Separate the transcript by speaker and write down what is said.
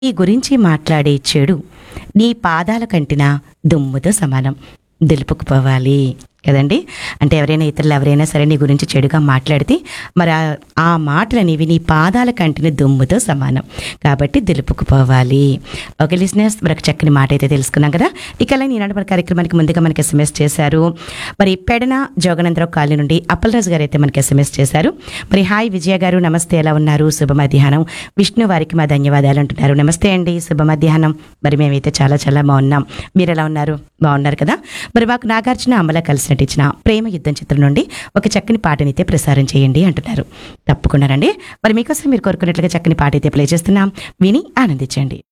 Speaker 1: నీ గురించి మాట్లాడే చెడు నీ పాదాల కంటిన దుమ్ముతో సమానం దులుపుకుపోవాలి కదండి అంటే ఎవరైనా ఇతరులు ఎవరైనా సరే నీ గురించి చెడుగా మాట్లాడితే మరి ఆ- ఆ మాటలు అనేవి నీ పాదాల కంటిన దుమ్ముతో సమానం కాబట్టి దులుపుకుపోవాలి ఓకే లిసినర్స్ మరొక చక్కని మాట అయితే తెలుసుకున్నాం కదా ఇక అలాగే ఈనాడు మన కార్యక్రమానికి ముందుగా మనకి ఎస్ఎంఎస్ చేశారు మరి పెడన జోగనందరావు కాలనీ నుండి అప్పలరాజు గారు అయితే మనకి ఎస్ఎంఎస్ చేశారు మరి హాయ్ విజయ గారు నమస్తే ఎలా ఉన్నారు శుభ మధ్యాహ్నం విష్ణు వారికి మా ధన్యవాదాలు అంటున్నారు నమస్తే అండి శుభ మధ్యాహ్నం మరి మేమైతే చాలా చాలా బాగున్నాం మీరు ఎలా ఉన్నారు బాగున్నారు కదా మరి మాకు నాగార్జున అమల కలిసి నటించిన ప్రేమ యుద్ధం చిత్రం నుండి ఒక చక్కని పాటనైతే ప్రసారం చేయండి అంటున్నారు తప్పకుండా రండి మరి మీకోసం మీరు కోరుకున్నట్లుగా చక్కని పాట అయితే ప్లే చేస్తున్నాం విని ఆనందించండి